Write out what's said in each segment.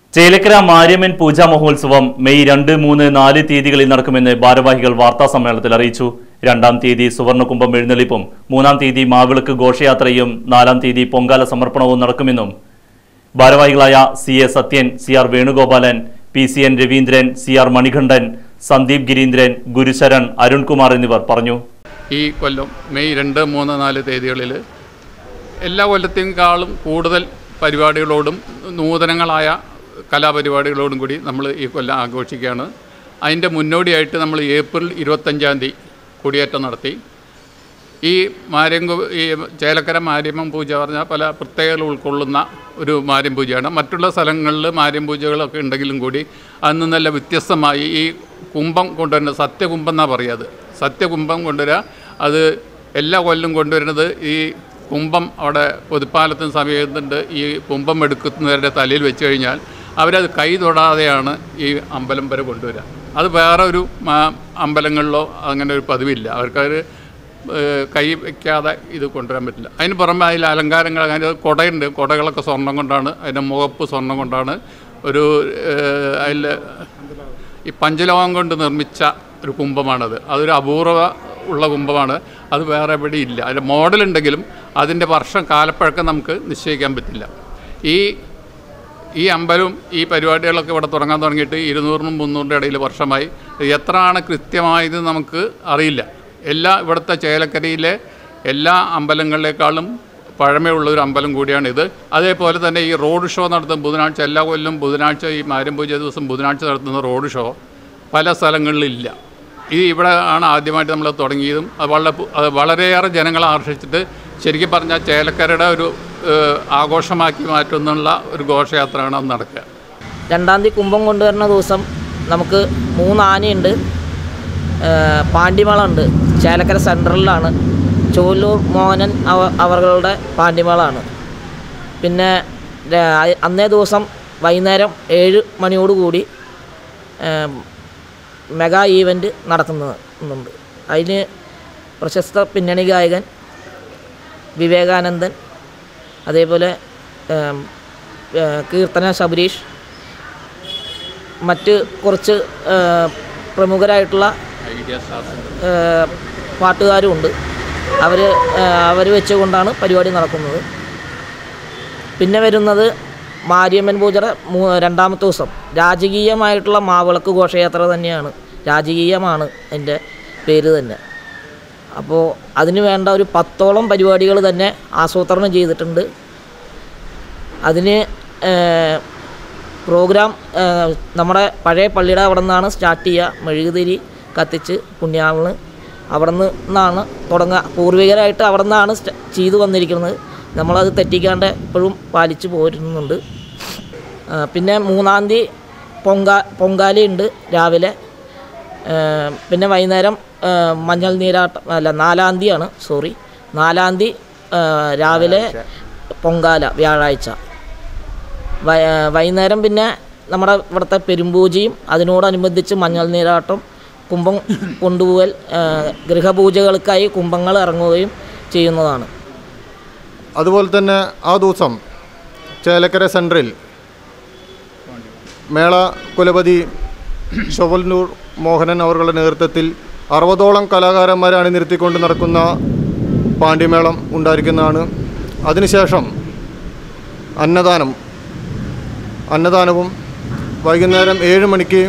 ചേലക്കര മാര്യമ്മൻ പൂജാ മഹോത്സവം മെയ് രണ്ട് മൂന്ന് നാല് തീയതികളിൽ നടക്കുമെന്ന് ഭാരവാഹികൾ വാർത്താ സമ്മേളനത്തിൽ അറിയിച്ചു രണ്ടാം തീയതി സുവർണകുംഭം എഴുന്നള്ളിപ്പും മൂന്നാം തീയതി മാവിളക്ക് ഘോഷയാത്രയും നാലാം തീയതി പൊങ്കാല സമർപ്പണവും നടക്കുമെന്നും ഭാരവാഹികളായ C A Sathyan C R Venugopalan P C N Raveendran C R Manikandan Sandeep Gireendran Gurusharan Arunkumar എന്നിവർ പറഞ്ഞു ഈ കൊല്ലം മെയ് രണ്ട് മൂന്ന് നാല് തീയതികളിൽ എല്ലാ കൊല്ലത്തേക്കാളും കൂടുതൽ പരിപാടികളോടും നൂതനങ്ങളായ കലാപരിപാടികളോടും കൂടി നമ്മൾ ഈ കൊല്ലം ആഘോഷിക്കുകയാണ് അതിൻ്റെ മുന്നോടിയായിട്ട് നമ്മൾ ഏപ്രിൽ ഇരുപത്തഞ്ചാം തീയതി കൊടിയേറ്റം നടത്തി ഈ മാര്യങ്കു ഈ ചേലക്കര മാര്യമ്മൻ പൂജ പറഞ്ഞാൽ പല പ്രത്യേകതകൾ ഉൾക്കൊള്ളുന്ന ഒരു മാര്യം പൂജയാണ് മറ്റുള്ള സ്ഥലങ്ങളിൽ മാര്യം പൂജകളൊക്കെ ഉണ്ടെങ്കിലും കൂടി അതിൽ നിന്നല്ല വ്യത്യസ്തമായി ഈ കുംഭം കൊണ്ടുവരുന്നത് സത്യകുംഭം എന്നാണ് പറയുക സത്യകുംഭം കൊണ്ടുവരിക അത് എല്ലാ കൊല്ലം കൊണ്ടുവരുന്നത് ഈ കുംഭം അവിടെ പൊതുപ്പാലത്തിന് സമീപത്തുണ്ട് ഈ കുംഭം എടുക്കുന്നവരുടെ തലയിൽ വെച്ച് കഴിഞ്ഞാൽ അവരത് കൈ തൊടാതെയാണ് ഈ അമ്പലം വരെ കൊണ്ടുവരിക അത് വേറെ ഒരു മാ- അമ്പലങ്ങളിലോ അങ്ങനെ ഒരു പതിവില്ല അവർക്കത് ഏഹ് കൈ വയ്ക്കാതെ ഇത് കൊണ്ടുവരാൻ പറ്റില്ല അതിന് പുറമെ അതിൽ അലങ്കാരങ്ങൾ അതിൻ്റെ കുടയുണ്ട് കുടകളൊക്കെ സ്വർണം കൊണ്ടാണ് അതിൻ്റെ മുഖപ്പ് സ്വർണം കൊണ്ടാണ് ഒരു അതിൽ ഈ പഞ്ചലോകം കൊണ്ട് നിർമ്മിച്ച ഒരു കുംഭമാണത് അതൊരു അപൂർവ ഉള്ള കുംഭമാണ് അത് വേറെ എവിടെ ഇല്ല അതിൻ്റെ മോഡലുണ്ടെങ്കിലും അതിൻ്റെ വർഷം കാലപ്പഴക്കം നമുക്ക് നിശ്ചയിക്കാൻ പറ്റില്ല ഈ ഈ അമ്പലവും ഈ പരിപാടികളൊക്കെ ഇവിടെ തുടങ്ങാൻ തുടങ്ങിയിട്ട് ഇരുന്നൂറിനും മുന്നൂറിൻ്റെ ഇടയിൽ വർഷമായി എത്രയാണ് കൃത്യമായത് നമുക്ക് അറിയില്ല എല്ലാ ഇവിടുത്തെ ചേലക്കരയിലെ എല്ലാ അമ്പലങ്ങളിലേക്കാളും പഴമയുള്ള ഒരു അമ്പലം കൂടിയാണിത് അതേപോലെ തന്നെ ഈ റോഡ് ഷോ നടത്തുന്ന ബുധനാഴ്ച എല്ലാ കൊല്ലം ബുധനാഴ്ച ഈ മാര്യം പൂജ ദിവസം ബുധനാഴ്ച നടത്തുന്ന റോഡ് ഷോ പല സ്ഥലങ്ങളിലില്ല ഇത് ഇവിടെ ആണ് ആദ്യമായിട്ട് നമ്മൾ തുടങ്ങിയതും അത് വളരെ പു- അത് വളരെയേറെ ജനങ്ങളെ ആകർഷിച്ചിട്ട് ശരിക്കും പറഞ്ഞാൽ ചേലക്കരയുടെ ഒരു ഏഹ്, ആഘോഷമാക്കി മാറ്റുന്നുള്ള ഒരു ഘോഷയാത്രയാണ് അത് നടക്കുക രണ്ടാം തീയതി കുംഭം കൊണ്ടുവരുന്ന ദിവസം നമുക്ക് മൂന്ന് ആനയുണ്ട് ഏഹ് പാണ്ടിമേളം ഉണ്ട് ചേലക്കര സെൻട്രലിലാണ് ചോലൂർ മോഹനൻ അവ അവരുടെ പാണ്ടിമേളമാണ് പിന്നെ ര- അന്നേ ദിവസം വൈകുന്നേരം ഏഴ് മണിയോടുകൂടി ഏഹ് മെഗാ ഈവൻറ്റ് നടത്തുന്നുണ്ട് അതിന് പ്രശസ്ത പിന്നണി ഗായകൻ വിവേകാനന്ദൻ അതേപോലെ ഏം, ഏ, കീർത്തന ശബരീഷ് മറ്റ് കുറച്ച് ഏ, പ്രമുഖരായിട്ടുള്ള ഐഡിയ സ്റ്റാർസ് ഏ, പാട്ടുകാരുമുണ്ട് അവർ അവർ വെച്ചുകൊണ്ടാണ് പരിപാടി നടക്കുന്നത് പിന്നെ വരുന്നത് മാരിയമ്മൻ പൂജയുടെ മൂ രണ്ടാമത്തെ ദിവസം രാജകീയമായിട്ടുള്ള മാവിളക്ക് ഘോഷയാത്ര തന്നെയാണ് രാജകീയമാണ് എൻ്റെ പേര് തന്നെ അപ്പോൾ അതിന് വേണ്ട ഒരു പത്തോളം പരിപാടികൾ തന്നെ ആസൂത്രണം ചെയ്തിട്ടുണ്ട് അതിന് ഏഹ്, പ്രോഗ്രാം ഏഹ്, നമ്മുടെ പഴയ പള്ളിയുടെ അവിടെ നിന്നാണ് സ്റ്റാർട്ട് ചെയ്യുക മെഴുകുതിരി കത്തിച്ച് പുണ്യാളിന് അവിടെ നിന്നാണ് തുടങ്ങുക പൂർവികരായിട്ട് അവിടെ നിന്നാണ് സ്റ്റ- ചെയ്തു വന്നിരിക്കുന്നത് നമ്മളത് തെറ്റിക്കാണ്ട് എപ്പോഴും പാലിച്ചു പോരുന്നുണ്ട് ആ, പിന്നെ മൂന്നാം തീയതി പൊങ്കാ പൊങ്കാലയുണ്ട് രാവിലെ ആ, പിന്നെ വൈകുന്നേരം ആ, മഞ്ഞൾ നീരാട്ടം അല്ല നാലാം തീയതിയാണ് സോറി നാലാം തീയതി ആ, രാവിലെ പൊങ്കാല വ്യാഴാഴ്ച വൈ- ആ, വൈകുന്നേരം പിന്നെ നമ്മുടെ ഇവിടുത്തെ പെരുമ്പൂജയും അതിനോടനുബന്ധിച്ച് മഞ്ഞൾ നീരാട്ടം കുംഭം കൊണ്ടുപോകൽ ആ, ഗൃഹപൂജകൾക്കായി കുംഭങ്ങൾ ഇറങ്ങുകയും ചെയ്യുന്നതാണ് അതുപോലെ തന്നെ ആ ദിവസം ചേലക്കര സെൻട്രൽ മേള കുലപതി ഷൊവൽനൂർ മോഹനൻ അവരുടെ നേതൃത്വത്തിൽ അറുപതോളം കലാകാരന്മാരെ അണിനിരത്തിക്കൊണ്ട് നടക്കുന്ന പാണ്ഡ്യമേളം ഉണ്ടായിരിക്കുന്നതാണ് അതിനുശേഷം അന്നദാനം അന്നദാനവും വൈകുന്നേരം ഏഴ് മണിക്ക്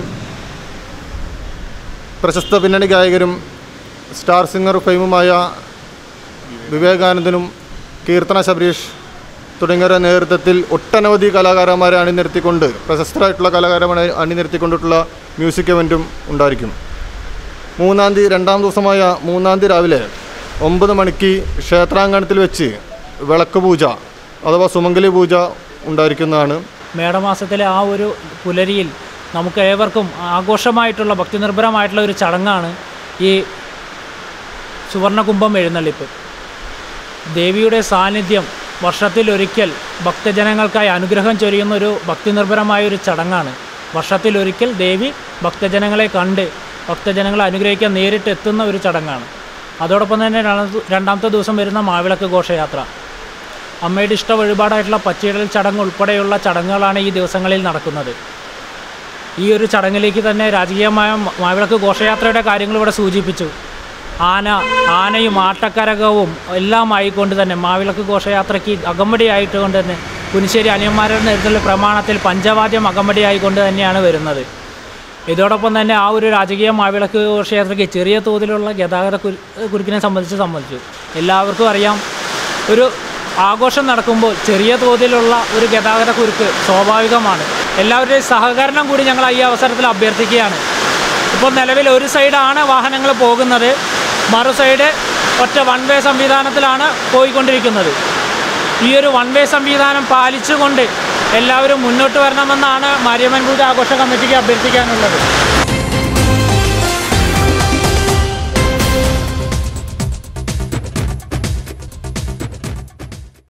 പ്രശസ്ത പിന്നണി ഗായകരും സ്റ്റാർ സിംഗർ ഫെയിമുമായ വിവേകാനന്ദനും കീർത്തന ശബരീഷ് തുടങ്ങിയവരുടെ നേതൃത്വത്തിൽ ഒട്ടനവധി കലാകാരന്മാരെ അണിനിരത്തിക്കൊണ്ട് പ്രശസ്തരായിട്ടുള്ള കലാകാരന്മാരെ അണിനിരത്തിക്കൊണ്ടിട്ടുള്ള മ്യൂസിക് ഇവൻറ്റും ഉണ്ടായിരിക്കും മൂന്നാം തീയതി രണ്ടാം ദിവസമായ മൂന്നാം തീയതി രാവിലെ ഒമ്പത് മണിക്ക് ക്ഷേത്രാങ്കണത്തിൽ വെച്ച് വിളക്ക് പൂജ അഥവാ സുമംഗലി പൂജ ഉണ്ടായിരിക്കുന്നതാണ് മേടമാസത്തിലെ ആ ഒരു പുലരിയിൽ നമുക്ക് ഏവർക്കും ആഘോഷമായിട്ടുള്ള ഭക്തിനിർഭരമായിട്ടുള്ള ഒരു ചടങ്ങാണ് ഈ സുവർണകുംഭം എഴുന്നള്ളിപ്പ് ദേവിയുടെ സാന്നിധ്യം വർഷത്തിലൊരിക്കൽ ഭക്തജനങ്ങൾക്കായി അനുഗ്രഹം ചൊരിയുന്ന ഒരു ഭക്തിനിർഭരമായ ഒരു ചടങ്ങാണ് വർഷത്തിലൊരിക്കൽ ദേവി ഭക്തജനങ്ങളെ കണ്ട് ഭക്തജനങ്ങളെ അനുഗ്രഹിക്കാൻ നേരിട്ട് എത്തുന്ന ഒരു ചടങ്ങാണ് അതോടൊപ്പം തന്നെ രണ്ടാമത്തെ രണ്ടാമത്തെ ദിവസം വരുന്ന മാവിളക്ക് ഘോഷയാത്ര അമ്മയുടെ ഇഷ്ട വഴിപാടായിട്ടുള്ള പച്ചിടൽ ചടങ്ങ് ഉൾപ്പെടെയുള്ള ചടങ്ങുകളാണ് ഈ ദിവസങ്ങളിൽ നടക്കുന്നത് ഈ ഒരു ചടങ്ങിലേക്ക് തന്നെ രാജകീയമായ മ- മാവിളക്ക് ഘോഷയാത്രയുടെ കാര്യങ്ങൾ ഇവിടെ സൂചിപ്പിച്ചു ആന ആനയും ആട്ടക്കരകവും എല്ലാം ആയിക്കൊണ്ട് തന്നെ മാവിളക്ക് ഘോഷയാത്രയ്ക്ക് അകമ്പടി ആയിട്ടുകൊണ്ട് തന്നെ കുനിശ്ശേരി അനിയന്മാരുടെ നേതൃത്വത്തിലുള്ള പ്രമാണത്തിൽ പഞ്ചവാദ്യം അകമ്പടി ആയിക്കൊണ്ട് തന്നെയാണ് വരുന്നത് ഇതോടൊപ്പം തന്നെ ആ ഒരു രാജകീയ മാവിളക്ക് ഘോഷയാത്രയ്ക്ക് ചെറിയ തോതിലുള്ള ഗതാഗത കുരു കുരുക്കിനെ സംബന്ധിച്ച് സംബന്ധിച്ചു എല്ലാവർക്കും അറിയാം ഒരു ആഘോഷം നടക്കുമ്പോൾ ചെറിയ തോതിലുള്ള ഒരു ഗതാഗത കുരുക്ക് സ്വാഭാവികമാണ് എല്ലാവരുടെയും സഹകരണം കൂടി ഞങ്ങൾ ഈ അവസരത്തിൽ അഭ്യർത്ഥിക്കുകയാണ് ഇപ്പോൾ നിലവിൽ ഒരു സൈഡാണ് വാഹനങ്ങൾ പോകുന്നത് മറു സൈഡ് ഒറ്റ വൺ വേ സംവിധാനത്തിലാണ് പോയിക്കൊണ്ടിരിക്കുന്നത് ഈ ഒരു വൺ വേ സംവിധാനം പാലിച്ചുകൊണ്ട് എല്ലാവരും മുന്നോട്ട് വരണമെന്നാണ് മാരിയമ്മൻ പൂജ ആഘോഷ കമ്മിറ്റിക്ക് അഭ്യർത്ഥിക്കാനുള്ളത്